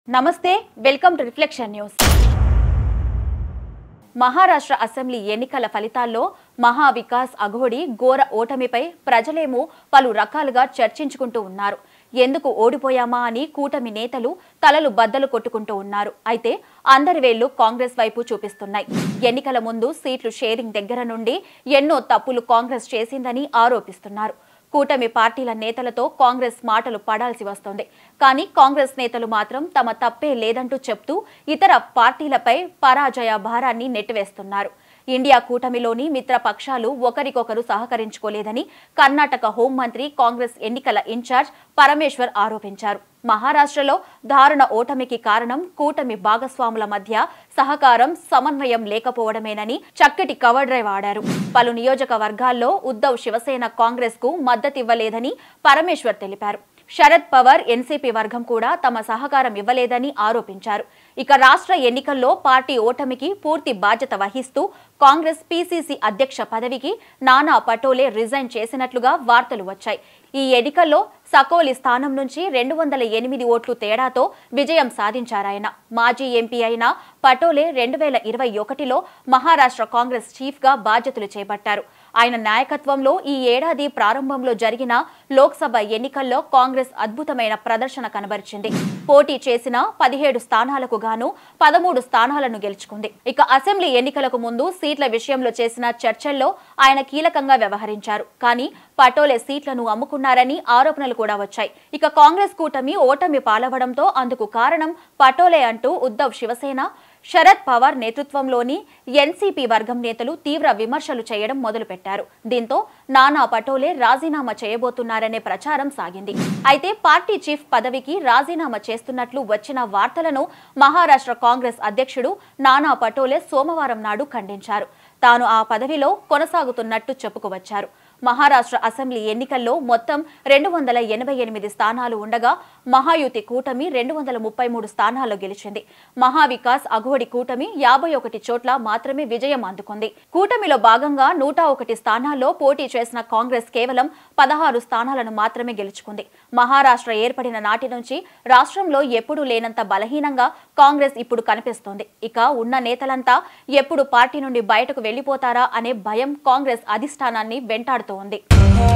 నమస్తే welcome to reflection news Maharashtra assembly ఎన్నికల ఫలితాల్లో మహా వికాస్ అఘోడి ఘోర ఓటమిపై ప్రజలేమో పలు రకాలుగా చర్చించుకుంటూ ఉన్నారు ఎందుకు ఓడిపోయామా అని కూటమి నేతలు తలలు బద్దలు కొట్టుకుంటూ ఉన్నారు అయితే అందరి వేళ్లు కాంగ్రెస్ వైపు చూపిస్తున్నాయి ఎన్నికల ముందు సీట్లు షేరింగ్ దగ్గర నుండి ఎన్నో తప్పులు కాంగ్రెస్ చేసిందని ఆరోపిస్తున్నారు కూటమి పార్టీల నేతలతో కాంగ్రెస్ మాటలు పడాల్సి వస్తోంది కానీ కాంగ్రెస్ నేతలు మాత్రం తమ తప్పే లేదంటూ చెప్తూ ఇతర పార్టీలపై పరాజయ భారాన్ని నెట్టివేస్తున్నారు ఇండియా కూటమిలోని మిత్ర పక్షాలు ఒకరికొకరు సహకరించుకోలేదని కర్ణాటక హోంమంత్రి కాంగ్రెస్ ఎన్నికల ఇన్ఛార్జ్ పరమేశ్వర్ ఆరోపించారు మహారాష్ట్రలో దారుణ ఓటమికి కారణం కూటమి భాగస్వాముల మధ్య సహకారం సమన్వయం లేకపోవడమేనని చక్కటి కవర్ డ్రైవ్ ఆడారు పలు నియోజకవర్గాల్లో ఉద్దవ్ శివసేన కాంగ్రెస్ కు మద్దతివ్వలేదని పరమేశ్వర్ తెలిపారు శరద్ పవార్ ఎన్సీపీ వర్గం కూడా తమ సహకారం ఇవ్వలేదని ఆరోపించారు ఇక రాష్ట్ర ఎన్నికల్లో పార్టీ ఓటమికి పూర్తి బాధ్యత వహిస్తూ కాంగ్రెస్ పీసీసీ అధ్యక్ష పదవికి నానా పటోలే రిజైన్ చేసినట్లుగా వార్తలు వచ్చాయి ఈ ఎన్నికల్లో సకోలి స్థానం నుంచి రెండు వందల ఎనిమిది ఓట్లు తేడాతో విజయం సాధించారాయన మాజీ ఎంపీ అయిన పటోలే రెండు వేల ఇరవై ఒకటిలో మహారాష్ట్ర కాంగ్రెస్ చీఫ్ గా బాధ్యతలు చేపట్టారు ఆయన నాయకత్వంలో ఈ ఏడాది ప్రారంభంలో జరిగిన లోక్సభ ఎన్నికల్లో కాంగ్రెస్ అద్భుతమైన ప్రదర్శన కనబరిచింది పోటీ చేసిన పదిహేడు స్థానాలకు గాను పదమూడు స్థానాలను గెలుచుకుంది ఇక అసెంబ్లీ ఎన్నికలకు ముందు సీట్ల విషయంలో చేసిన చర్చల్లో ఆయన కీలకంగా వ్యవహరించారు కానీ పటోలే సీట్లను అమ్ముకున్నారని ఆరోపణలు కూడా వచ్చాయి ఇక కాంగ్రెస్ కూటమి ఓటమి పాలవడంతో అందుకు కారణం పటోలే అంటూ ఉద్దవ్ శివసేన శరద్ పవార్ నేతృత్వంలోని ఎన్సీపీ వర్గం నేతలు తీవ్ర విమర్శలు చేయడం మొదలుపెట్టారు దీంతో నానా పటోలే రాజీనామా చేయబోతున్నారనే ప్రచారం సాగింది అయితే పార్టీ చీఫ్ పదవికి రాజీనామా చేస్తున్నట్లు వచ్చిన వార్తలను మహారాష్ట్ర కాంగ్రెస్ అధ్యక్షుడు నానా పటోలే సోమవారం నాడు ఖండించారు తాను ఆ పదవిలో కొనసాగుతున్నట్టు చెప్పుకువచ్చారు మహారాష్ట్ర అసెంబ్లీ ఎన్నికల్లో మొత్తం రెండు వందల ఎనభై ఎనిమిది స్థానాలు ఉండగా మహాయుతి కూటమి రెండు వందల ముప్పై మూడు స్థానాల్లో గెలిచింది మహావికాస్ అఘోడి కూటమి యాభై ఒకటి చోట్ల మాత్రమే విజయం అందుకుంది కూటమిలో భాగంగా నూట ఒకటి స్థానాల్లో పోటీ చేసిన కాంగ్రెస్ కేవలం పదహారు స్థానాలను మాత్రమే గెలుచుకుంది మహారాష్ట్ర ఏర్పడిన నాటి నుంచి రాష్ట్రంలో ఎప్పుడూ లేనంత బలహీనంగా కాంగ్రెస్ ఇప్పుడు కనిపిస్తోంది ఇక ఉన్న నేతలంతా ఎప్పుడు పార్టీ నుండి బయటకు వెళ్లిపోతారా అనే భయం కాంగ్రెస్ అధిష్టానాన్ని వెంటాడుతోంది